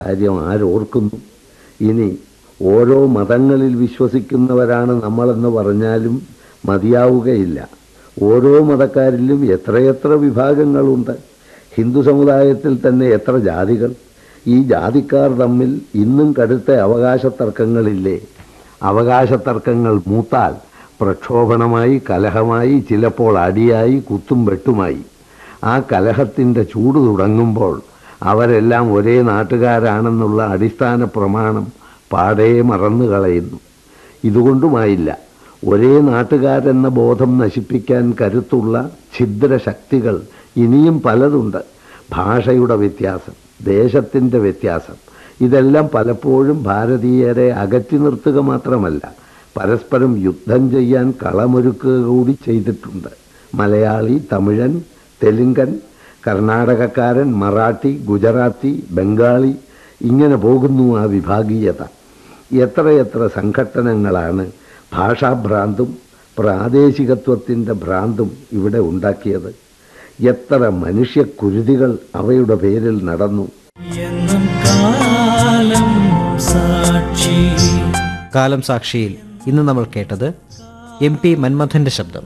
കാര്യം ആരോർക്കുന്നു ഇനി ഓരോ മതങ്ങളിൽ വിശ്വസിക്കുന്നവരാണ് നമ്മളെന്ന് പറഞ്ഞാലും മതിയാവുകയില്ല ഓരോ മതക്കാരിലും എത്രയെത്ര വിഭാഗങ്ങളുണ്ട് ഹിന്ദു സമുദായത്തിൽ തന്നെ എത്ര ജാതികൾ ഈ ജാതിക്കാർ തമ്മിൽ ഇന്നും കടുത്ത അവകാശ തർക്കങ്ങളില്ലേ അവകാശ തർക്കങ്ങൾ മൂത്താൽ പ്രക്ഷോഭണമായി കലഹമായി ചിലപ്പോൾ അടിയായി കുത്തും വെട്ടുമായി ആ കലഹത്തിൻ്റെ ചൂട് തുടങ്ങുമ്പോൾ അവരെല്ലാം ഒരേ നാട്ടുകാരാണെന്നുള്ള അടിസ്ഥാന പ്രമാണം പാടേ മറന്നു കളയുന്നു ഇതുകൊണ്ടുമായില്ല ഒരേ നാട്ടുകാരെന്ന ബോധം നശിപ്പിക്കാൻ കരുത്തുള്ള ഛിദ്രശക്തികൾ ഇനിയും പലതുണ്ട് ഭാഷയുടെ വ്യത്യാസം ദേശത്തിൻ്റെ വ്യത്യാസം ഇതെല്ലാം പലപ്പോഴും ഭാരതീയരെ അകറ്റി നിർത്തുക മാത്രമല്ല പരസ്പരം യുദ്ധം ചെയ്യാൻ കളമൊരുക്കുക കൂടി ചെയ്തിട്ടുണ്ട് മലയാളി തമിഴൻ തെലുങ്കൻ കർണാടകക്കാരൻ മറാഠി ഗുജറാത്തി ബംഗാളി ഇങ്ങനെ പോകുന്നു ആ വിഭാഗീയത എത്രയെത്ര സംഘട്ടനങ്ങളാണ് ഭാഷാഭ്രാന്തും പ്രാദേശികത്വത്തിൻ്റെ ഭ്രാന്തും ഇവിടെ ഉണ്ടാക്കിയത് എത്ര മനുഷ്യക്കുരുതികൾ അവയുടെ പേരിൽ നടന്നു എന്നും കാലം സാക്ഷി കാലം സാക്ഷിയിൽ ഇന്ന് നമ്മൾ കേട്ടത് എം പി മന്മഥന്റെ ശബ്ദം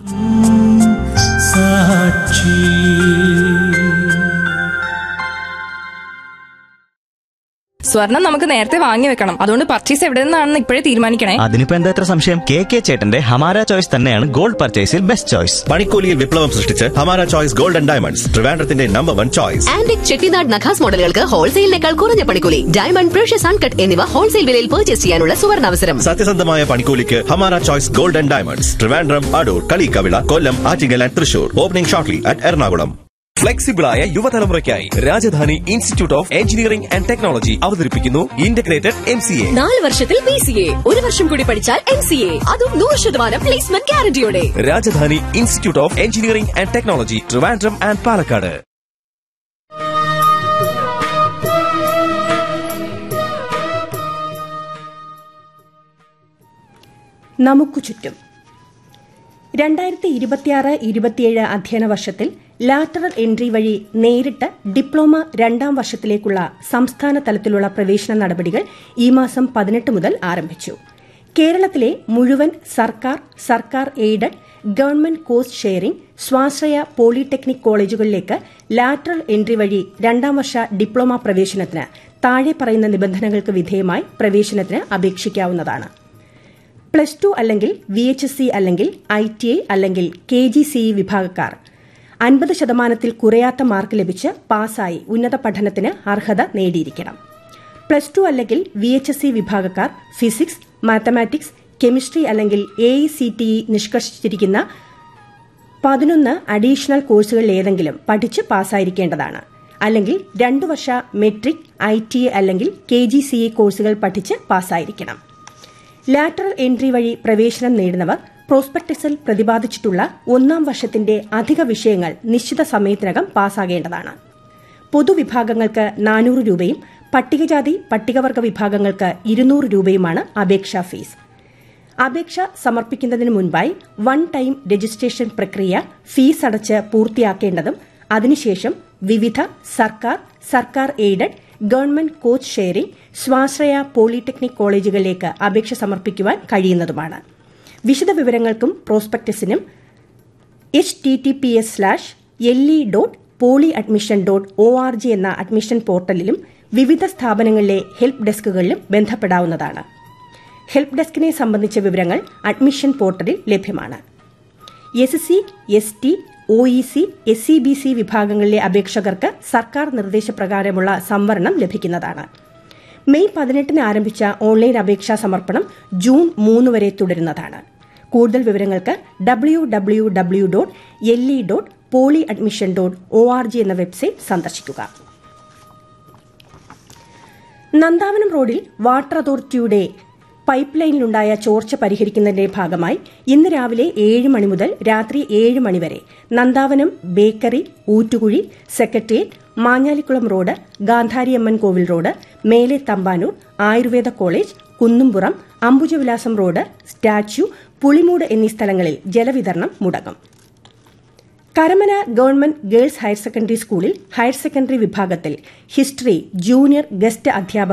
സാക്ഷി സ്വർണം നമുക്ക് നേരത്തെ വാങ്ങി വെക്കണം അതുകൊണ്ട് പർച്ചേസ് എവിടെ നിന്നാണെന്ന് ഇപ്പോഴേ തീരുമാനിക്കണേ അതിനിപ്പോ എന്താ ഇത്ര സംശയം കെ കെ ചേട്ടന്റെ ഹമാര ചോയ്സ് തന്നെയാണ് ഗോൾഡ് പർച്ചേസിൽ ബെസ്റ്റ് ചോയ്സ് പണിക്കൂലിയിൽ വിപ്ലവം സൃഷ്ടിച്ച് Hamara choice gold and diamonds ട്രിവാൻഡ്രത്തിന്റെ number one choice antique Chettinad Nakhas മോഡലുകൾക്ക് ഹോൾസെയിലിനേക്കാൾ കുറഞ്ഞ പണിക്കൂലി ഡയമണ്ട് പ്രഷ്യസ് അൺകട്ട് എന്നിവ ഹോൾസെയിൽ വിലയിൽ പർച്ചേസ് ചെയ്യാനുള്ള സുവർണാവസരം സത്യസന്ധമായ പണിക്കൂലിക്ക് Hamara choice gold and diamonds Trivandrum Adoor Kaliyikkavila Kollam Attingal and Thrissur opening shortly at Ernakulam ഫ്ലെക്സിബിളായ യുവതലമുറയ്ക്കായി Rajadhani institute of engineering and technology അവതരിപ്പിക്കുന്നു ഇന്റഗ്രേറ്റഡ് എം സി എ നാല് വർഷത്തിൽ പി സി എ ഒരു വർഷം കൂടി പഠിച്ചാൽ എം സി എ അതും നൂറ് ശതമാനം പ്ലേസ്മെന്റ് ഗ്യാരണ്ടിയോടെ Rajadhani institute of engineering and technology Trivandrum and Palakkad നമുക്കു ചുറ്റും രണ്ടായിരത്തി ഇരുപത്തിയാറ് ഇരുപത്തിയേഴ് അധ്യയന വർഷത്തിൽ ലാറ്ററൽ എൻട്രി വഴി നേരിട്ട് ഡിപ്ലോമ രണ്ടാം വർഷത്തിലേക്കുള്ള സംസ്ഥാന തലത്തിലുള്ള പ്രവേശന നടപടികൾ ഈ മാസം പതിനെട്ട് മുതൽ ആരംഭിച്ചു കേരളത്തിലെ മുഴുവൻ സർക്കാർ സർക്കാർ എയ്ഡഡ് ഗവൺമെന്റ് കോഴ്സ് ഷെയറിംഗ് സ്വാശ്രയ പോളിടെക്നിക് കോളേജുകളിലേക്ക് ലാറ്ററൽ എൻട്രി വഴി രണ്ടാം വർഷ ഡിപ്ലോമ പ്രവേശനത്തിന് താഴെ പറയുന്ന നിബന്ധനകൾക്ക് വിധേയമായി പ്രവേശനത്തിന് അപേക്ഷിക്കാവുന്നതാണ് പ്ലസ് ടു അല്ലെങ്കിൽ വി എച്ച് എസ് സി അല്ലെങ്കിൽ ഐ ടി ഐ അല്ലെങ്കിൽ കെ ജി സി ഇ വിഭാഗക്കാർ അൻപത് ശതമാനത്തിൽ കുറയാത്ത മാർക്ക് ലഭിച്ച് പാസ്സായി ഉന്നത പഠനത്തിന് അർഹത നേടിയിരിക്കണം പ്ലസ് ടു അല്ലെങ്കിൽ വി എച്ച് എസ് സി വിഭാഗക്കാർ ഫിസിക്സ് മാത്തമാറ്റിക്സ് കെമിസ്ട്രി അല്ലെങ്കിൽ A I C T E നിഷ്കർഷിച്ചിരിക്കുന്ന പതിനൊന്ന് അഡീഷണൽ കോഴ്സുകളിൽ ഏതെങ്കിലും പഠിച്ച് പാസ്സായിരിക്കേണ്ടതാണ് അല്ലെങ്കിൽ രണ്ടു വർഷ മെട്രിക് ഐ ടി എ അല്ലെങ്കിൽ കെ ജി സി എ കോഴ്സുകൾ പഠിച്ച് പാസ്സായിരിക്കണം ലാറ്ററൽ എൻട്രി വഴി പ്രവേശനം നേടുന്നവർ പ്രോസ്പെക്ടസിൽ പ്രതിപാദിച്ചിട്ടുള്ള ഒന്നാം വർഷത്തിന്റെ അധിക വിഷയങ്ങൾ നിശ്ചിത സമയത്തിനകം പാസ്സാകേണ്ടതാണ് പൊതുവിഭാഗങ്ങൾക്ക് നാനൂറ് രൂപയും പട്ടികജാതി പട്ടികവർഗ വിഭാഗങ്ങൾക്ക് ഇരുന്നൂറ് രൂപയുമാണ് അപേക്ഷാ ഫീസ് അപേക്ഷ സമർപ്പിക്കുന്നതിന് മുൻപായി വൺ ടൈം രജിസ്ട്രേഷൻ പ്രക്രിയ ഫീസ് അടച്ച് പൂർത്തിയാക്കേണ്ടതും അതിനുശേഷം വിവിധ സർക്കാർ സർക്കാർ എയ്ഡഡ് ഗവൺമെന്റ് കോച്ച് ഷെയറിംഗ് സ്വാശ്രയ പോളിടെക്നിക് കോളേജുകളിലേക്ക് അപേക്ഷ സമർപ്പിക്കുവാൻ കഴിയുന്നതുമാണ് വിശദവിവരങ്ങൾക്കും പ്രോസ്പെക്ടസിനും H T T P S slash L E dot poly admission dot O R G എന്ന അഡ്മിഷൻ പോർട്ടലിലും വിവിധ സ്ഥാപനങ്ങളിലെ ഹെൽപ്പ് ഡെസ്കുകളിലും ബന്ധപ്പെടാവുന്നതാണ് ഹെൽപ്പ് ഡെസ്കിനെ സംബന്ധിച്ച വിവരങ്ങൾ അഡ്മിഷൻ പോർട്ടലിൽ ലഭ്യമാണ് S C S T O E C S C B C വിഭാഗങ്ങളിലെ അപേക്ഷകർക്ക് സർക്കാർ നിർദ്ദേശപ്രകാരമുള്ള സംവരണം ലഭിക്കുന്നതാണ് മെയ് പതിനെട്ടിന് ആരംഭിച്ച ഓൺലൈൻ അപേക്ഷാ സമർപ്പണം ജൂൺ മൂന്ന് വരെ തുടരുന്നതാണ് കൂടുതൽ വിവരങ്ങൾക്ക് W W W dot L E dot poly admission dot O R G എന്ന വെബ്സൈറ്റ് സന്ദർശിക്കുക നന്ദാവനം റോഡിൽ വാട്ടർ അതോറിറ്റിയുടെ പൈപ്പ് ലൈനിലുണ്ടായ ചോർച്ച പരിഹരിക്കുന്നതിന്റെ ഭാഗമായി ഇന്ന് രാവിലെ ഏഴ് മണി മുതൽ രാത്രി ഏഴ് മണിവരെ Nandavanam bakery Oottukuzhi secretariat Manjalikulam road Gandhariamman Kovil road Mele Thampanoor Ayurveda college Kunnumpuram Ambujavilasam road statue Pulimoodu എന്നീ സ്ഥലങ്ങളിൽ ജലവിതരണം മുടങ്ങും Karamana government girls higher secondary സ്കൂളിൽ ഹയർ സെക്കൻഡറി വിഭാഗത്തിൽ ഹിസ്റ്ററി ജൂനിയർ ഗസ്റ്റ് അധ്യാപക